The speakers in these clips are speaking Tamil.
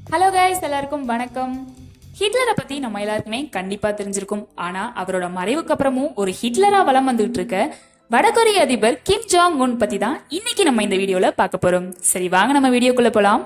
ஹலோ கைஸ் எல்லாருக்கும் வணக்கம் ஹிட்லரை பத்தி நம்ம எல்லாருக்குமே கண்டிப்பா தெரிஞ்சிருக்கும் ஆனா அவரோட மறைவுக்கு அப்புறமும் ஒரு ஹிட்லரா வலம் வந்துகிட்டு இருக்க வடகொரிய அதிபர் கிம் ஜாங் உன் பத்தி தான் இன்னைக்கு நம்ம இந்த வீடியோல பார்க்க போறோம் சரி வாங்க நம்ம வீடியோக்குள்ள போலாம்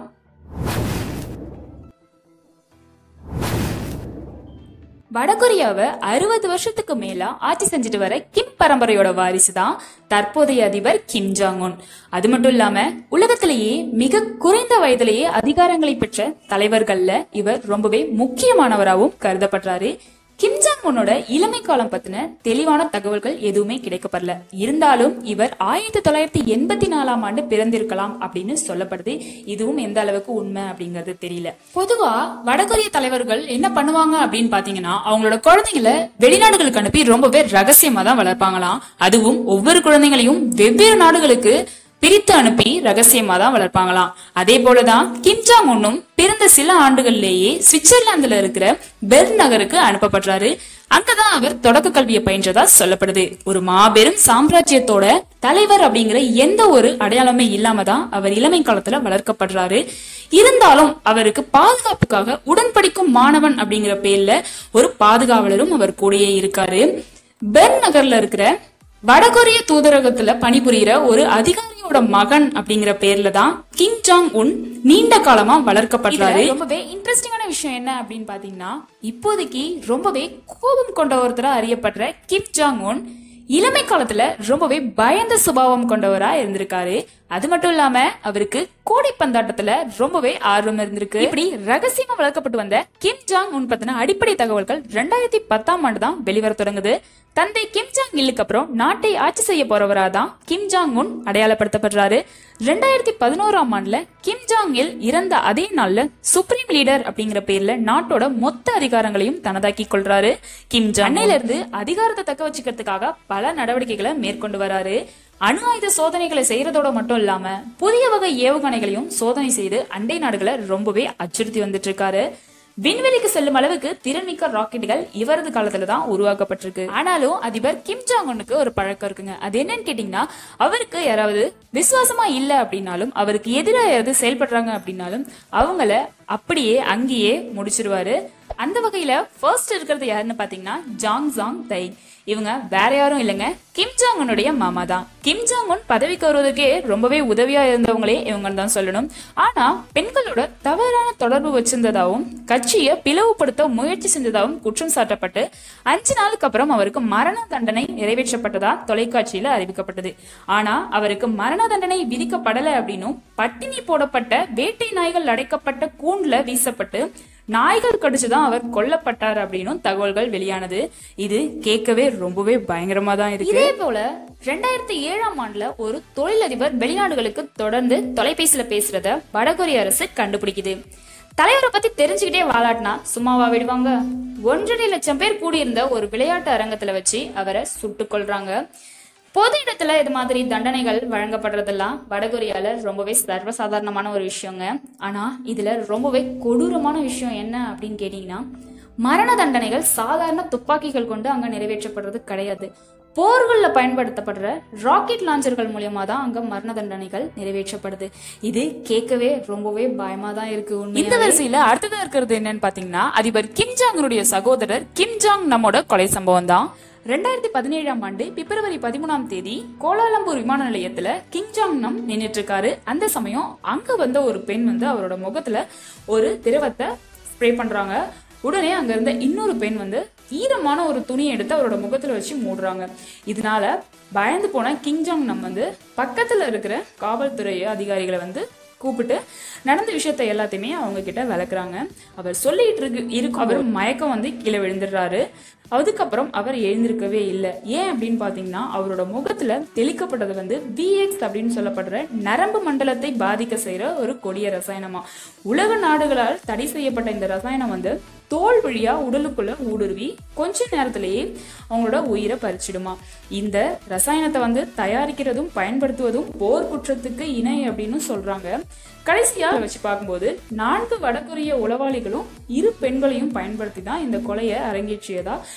வடகொரியாவை அறுபது வருஷத்துக்கு மேல ஆட்சி செஞ்சுட்டு வர கிம் பரம்பரையோட வாரிசு தான் தற்போதைய அதிபர் கிம் ஜாங் உன் அது மட்டும் இல்லாம உலகத்திலேயே மிக குறைந்த வயதிலேயே அதிகாரங்களை பெற்ற தலைவர்கள்ல இவர் ரொம்பவே முக்கியமானவராகவும் கருதப்படுறாரு கிம் ஜாங் உன்னோட இளமை காலம் பத்தின தெளிவான தகவல்கள் எதுவுமே கிடைக்கப்படல இருந்தாலும் இவர் ஆயிரத்தி தொள்ளாயிரத்தி எண்பத்தி நாலாம் ஆண்டு பிறந்திருக்கலாம் அப்படின்னு சொல்லப்படுது இதுவும் எந்த அளவுக்கு உண்மை அப்படிங்கிறது தெரியல பொதுவா வடகொரிய தலைவர்கள் என்ன பண்ணுவாங்க அப்படின்னு பாத்தீங்கன்னா அவங்களோட குழந்தைங்களை வெளிநாடுகளுக்கு அனுப்பி ரொம்பவே ரகசியமா தான் வளர்ப்பாங்களாம் அதுவும் ஒவ்வொரு குழந்தைங்களையும் வெவ்வேறு நாடுகளுக்கு பிரித்து அனுப்பி ரகசியமா தான் வளர்ப்பாங்களாம் அதே போலதான் கிம் ஜாங் உன்னும் பிறந்த சில ஆண்டுகள்லேயே சுவிட்சர்லாந்துல இருக்கிற பெர்ன் நகருக்கு அனுப்பப்படுறாரு அங்கதான் அவர் தொடக்க கல்வியை பயின்றதா சொல்லப்படுது ஒரு மாபெரும் சாம்ராஜ்யத்தோட தலைவர் அப்படிங்கிற எந்த ஒரு அடையாளமே இல்லாம தான் அவர் இளமை காலத்துல வளர்க்கப்படுறாரு இருந்தாலும் அவருக்கு பாதுகாப்புக்காக உடன்படிக்கும் மாணவன் அப்படிங்கிற பேர்ல ஒரு பாதுகாவலரும் அவர் கூடயே இருக்காரு பெர்ன் நகர்ல இருக்கிற வடகொரிய தூதரகத்துல பணிபுரியிற ஒரு அதிகாரியோட மகன் அப்படிங்கிற பேர்ல தான் கிம் ஜாங் உன் நீண்ட காலமா வளர்க்கப்படுறாரு ரொம்பவே இன்ட்ரெஸ்டிங்கான விஷயம் என்ன அப்படின்னு பாத்தீங்கன்னா இப்போதைக்கு ரொம்பவே கோபம் கொண்ட ஒருத்தரா அறியப்படுற கிம் ஜாங் உன் இளமை காலத்துல ரொம்பவே பயந்த சுபாவம் கொண்டவரா இருந்திருக்காரு அது மட்டும் இல்லாம அவருக்கு கோடை பந்தாட்டத்துல ரொம்பவே ஆர்வம் இருந்திருக்கு இப்படி ரகசியமா வளர்க்கப்பட்டு வந்த கிம் ஜாங் உன் பத்தின அடிப்படை தகவல்கள் ரெண்டாயிரத்தி பத்தாம் ஆண்டு தான் வெளிவர தொடங்குது தந்தை கிம் ஜாங் இல்லுக்கு அப்புறம் நாட்டை ஆட்சி செய்ய போறவரா தான் கிம் ஜாங் உன் அடையாளப்படுத்தப்படுறாரு ரெண்டாயிரத்தி பதினோராம் ஆண்டுல கிம் ஜாங் இல் இறந்த அதே நாள்ல சுப்ரீம் லீடர் அப்படிங்கிற பேர்ல நாட்டோட மொத்த அதிகாரங்களையும் தனதாக்கி கொள்றாரு கிம் ஜாங் அன்னையில இருந்து அதிகாரத்தை தக்க வச்சுக்கிறதுக்காக பல நடவடிக்கைகளை மேற்கொண்டு வராரு அணு ஆயுத சோதனைகளை செய்யறதோட மட்டும் இல்லாம புதிய வகை ஏவுகணைகளையும் சோதனை செய்து அண்டை நாடுகளை ரொம்பவே அச்சுறுத்தி வந்துட்டு இருக்காரு விண்வெளிக்கு செல்லும் அளவுக்கு திறன்மிக்க ராக்கெட்டுகள் இவரது காலத்துல தான் உருவாக்கப்பட்டிருக்கு ஆனாலும் அதிபர் கிம் ஜாங் உன்னுக்கு ஒரு பழக்கம் இருக்குங்க அது என்னன்னு கேட்டீங்கன்னா அவருக்கு யாராவது விசுவாசமா இல்ல அப்படின்னாலும் அவருக்கு எதிராக யாராவது செயல்படுறாங்க அப்படின்னாலும் அவங்கள அப்படியே அங்கேயே முடிச்சிருவாரு அந்த வகையில ஃபர்ஸ்ட் இருக்கிறது யாருன்னு பாத்தீங்கன்னா ஜாங் ஜாங் தை இவங்க வேற யாரும் இல்லைங்க கிம் ஜாங் உன்னுடைய மாமா தான் கிம் ஜாங் உன் பதவிக்கு வருவதற்கே ரொம்பவே உதவியா இருந்தவங்களே இவங்க தான் சொல்லணும் ஆனா பெண்களோட தவறான தொடர்பு வச்சிருந்ததாகவும் கட்சியை பிளவுபடுத்த முயற்சி செஞ்சதாகவும் குற்றம் சாட்டப்பட்டு அஞ்சு நாளுக்கு அப்புறம் அவருக்கு மரண தண்டனை நிறைவேற்றப்பட்டதா தொலைக்காட்சியில அறிவிக்கப்பட்டது ஆனா அவருக்கு மரண தண்டனை விதிக்கப்படல அப்படின்னும் பட்டினி போடப்பட்ட வேட்டை நாய்கள் அடைக்கப்பட்ட கூண்டுல வீசப்பட்டு நாய்கள் கடிச்சுதான் அவர் கொல்லப்பட்டார் அப்படின்னும் தகவல்கள் வெளியானது இது கேட்கவே ரொம்பவே பயங்கரமா தான் இருக்கு இதே போல ரெண்டாயிரத்தி ஏழாம் ஆண்டுல ஒரு தொழிலதிபர் வெளிநாடுகளுக்கு தொடர்ந்து தொலைபேசியில பேசுறத வடகொரிய அரசு கண்டுபிடிக்குது தலைவரை பத்தி தெரிஞ்சுக்கிட்டே வாலாட்டினா சும்மாவா விடுவாங்க ஒன்றரை லட்சம் பேர் கூடியிருந்த ஒரு விளையாட்டு அரங்கத்துல வச்சு அவரை சுட்டுக் கொள்றாங்க பொது இடத்துல இது மாதிரி தண்டனைகள் வழங்கப்படுறதெல்லாம் வடகொரியால ரொம்பவே சர்வசாதாரணமான ஒரு விஷயங்க ஆனா இதுல ரொம்பவே கொடூரமான விஷயம் என்ன அப்படின்னு கேட்டீங்கன்னா மரண தண்டனைகள் சாதாரண துப்பாக்கிகள் கொண்டு அங்க நிறைவேற்றப்படுறது கிடையாது போர்கள்ல பயன்படுத்தப்படுற ராக்கெட் லாஞ்சர்கள் மூலியமா தான் அங்க மரண தண்டனைகள் நிறைவேற்றப்படுது இது கேட்கவே ரொம்பவே பயமா தான் இருக்கு இந்த வரிசையில அடுத்ததா இருக்கிறது என்னன்னு பாத்தீங்கன்னா அதிபர் கிம் ஜாங்கனுடைய சகோதரர் கிம் ஜாங் நம்மோட கொலை சம்பவம் தான் ரெண்டாயிரத்தி பதினேழாம் ஆண்டு பிப்ரவரி பதிமூணாம் தேதி கோலாலம்பூர் விமான நிலையத்துல கிங் ஜாங் நம் நின்னுட்டு இருக்காரு அந்த சமயம் அங்க வந்த ஒரு பெண் வந்து அவரோட முகத்துல ஒரு திரவத்தை ஸ்ப்ரே பண்றாங்க உடனே அங்க இருந்த இன்னொரு பெண் வந்து ஈரமான ஒரு துணியை எடுத்து அவரோட முகத்துல வச்சு மூடுறாங்க இதனால பயந்து போன கிங் ஜாங் நம் வந்து பக்கத்துல இருக்கிற காவல்துறை அதிகாரிகளை வந்து கூப்பிட்டு நடந்த விஷயத்த எல்லாத்தையுமே அவங்க கிட்ட விளக்குறாங்க அவர் சொல்லிட்டு இருக்கு இருக்கும் அவர் மயக்கம் வந்து கீழே விழுந்துடுறாரு அதுக்கப்புறம் அவர் எழுந்திருக்கவே இல்லை ஏன் அப்படின்னு பார்த்தீங்கன்னா அவரோட முகத்துல தெளிக்கப்பட்டது வந்து விஎக்ஸ் அப்படின்னு சொல்லப்படுற நரம்பு மண்டலத்தை பாதிக்க செய்யற ஒரு கொடிய ரசாயனமா உலக நாடுகளால் தடை செய்யப்பட்ட இந்த ரசாயனம் வந்து தோல் வழியா உடலுக்குள்ள ஊடுருவி கொஞ்ச நேரத்திலேயே அவங்களோட உயிரை பறிச்சிடுமா இந்த ரசாயனத்தை வந்து தயாரிக்கிறதும் பயன்படுத்துவதும் போர் குற்றத்துக்கு இணை அப்படின்னு சொல்றாங்க கடைசியா வச்சு பார்க்கும்போது நான்கு வடகொரிய உளவாளிகளும் இரு பெண்களையும் பயன்படுத்தி தான் இந்த கொலையை அரங்கேற்றியதா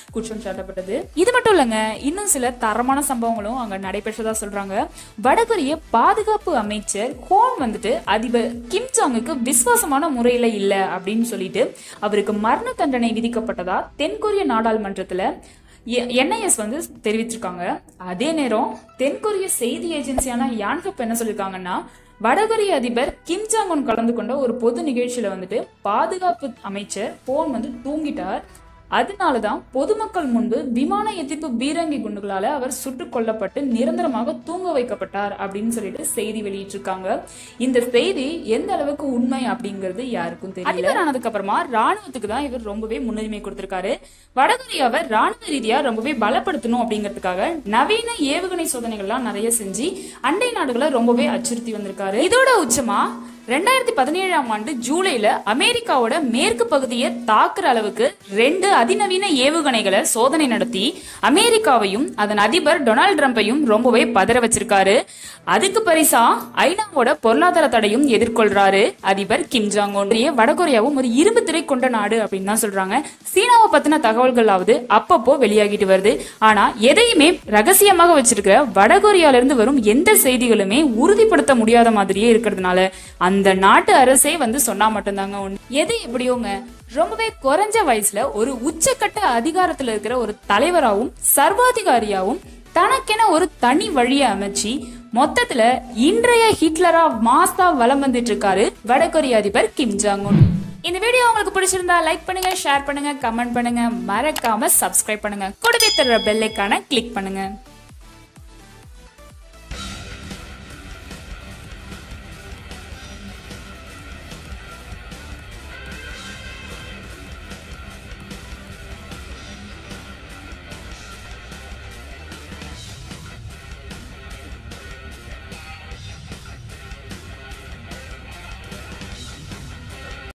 குற்றம் சாட்டப்பட்டது இது மட்டும் இல்லைங்க இன்னும் சில தரமான சம்பவங்களும் அங்க நடைபெற்றதா சொல்றாங்க வடகொரிய பாதுகாப்பு அமைச்சர் ஹோன் வந்துட்டு அதிபர் கிம் ஜாங்குக்கு விசுவாசமான முறையில இல்ல அப்படின்னு சொல்லிட்டு அவருக்கு மரண தண்டனை விதிக்கப்பட்டதா தென்கொரிய நாடாளுமன்றத்துல என்ஐஎஸ் வந்து தெரிவிச்சிருக்காங்க அதே நேரம் தென்கொரிய செய்தி ஏஜென்சியான யான்ஹப் என்ன சொல்லியிருக்காங்கன்னா வடகொரிய அதிபர் கிம் ஜாங் உன் கலந்து கொண்ட ஒரு பொது நிகழ்ச்சியில வந்துட்டு பாதுகாப்பு அமைச்சர் போன் வந்து தூங்கிட்டார் அதனாலதான் பொதுமக்கள் முன்பு விமான எதிர்ப்பு பீரங்கி குண்டுகளால அவர் சுட்டுக் கொல்லப்பட்டு நிரந்தரமாக தூங்க வைக்கப்பட்டார் அப்படின்னு சொல்லிட்டு செய்தி வெளியிட்டிருக்காங்க இந்த செய்தி எந்த அளவுக்கு உண்மை அப்படிங்கிறது யாருக்கும் தெரியல அதிபர் ஆனதுக்கு அப்புறமா ராணுவத்துக்கு தான் இவர் ரொம்பவே முன்னுரிமை கொடுத்திருக்காரு வடகொரியாவை ராணுவ ரீதியா ரொம்பவே பலப்படுத்தணும் அப்படிங்கிறதுக்காக நவீன ஏவுகணை சோதனைகள்லாம் நிறைய செஞ்சு அண்டை நாடுகளை ரொம்பவே அச்சுறுத்தி வந்திருக்காரு இதோட உச்சமா ரெண்டாயிரத்தி பதினேழாம் ஆண்டு ஜூலைல அமெரிக்காவோட மேற்கு பகுதியை தாக்குற அளவுக்கு ரெண்டு அதிநவீன ஏவுகணைகளை சோதனை நடத்தி அமெரிக்காவையும் அதன் அதிபர் டொனால்ட் ட்ரம்பையும் ரொம்பவே பதற வச்சிருக்காரு அதுக்கு பரிசா ஐநாவோட பொருளாதார தடையும் எதிர்கொள்றாரு அதிபர் கிம் ஜாங் உன் வடகொரியாவும் ஒரு இரும்பு திரை கொண்ட நாடு அப்படின்னு தான் சொல்றாங்க சீனாவை பத்தின தகவல்களாவது அப்பப்போ வெளியாகிட்டு வருது ஆனா எதையுமே ரகசியமாக வச்சிருக்கிற வடகொரியால இருந்து வரும் எந்த செய்திகளுமே உறுதிப்படுத்த முடியாத மாதிரியே இருக்கிறதுனால அந்த நாட்டு அரசே வந்து சொன்னா மட்டும்தாங்க உண்மை. எது எப்படியோங்க ரொம்பவே குறைஞ்ச வயசுல ஒரு உச்சக்கட்ட அதிகாரத்துல இருக்கிற ஒரு தலைவராகவும் சர்வாதிகாரியாவும் தனக்கென ஒரு தனி வழியை அமைச்சு மொத்தத்துல இன்றைய ஹிட்லரா மாஸ்தா வலம் வந்துட்டு இருக்காரு வடகொரிய அதிபர் கிம் ஜாங் உன் இந்த வீடியோ உங்களுக்கு பிடிச்சிருந்தா லைக் பண்ணுங்க ஷேர் பண்ணுங்க கமெண்ட் பண்ணுங்க மறக்காம சப்ஸ்கிரைப் பண்ணுங்க கூடவே தர்ற பெல்லைக்கான கிளிக் பண்ணுங்க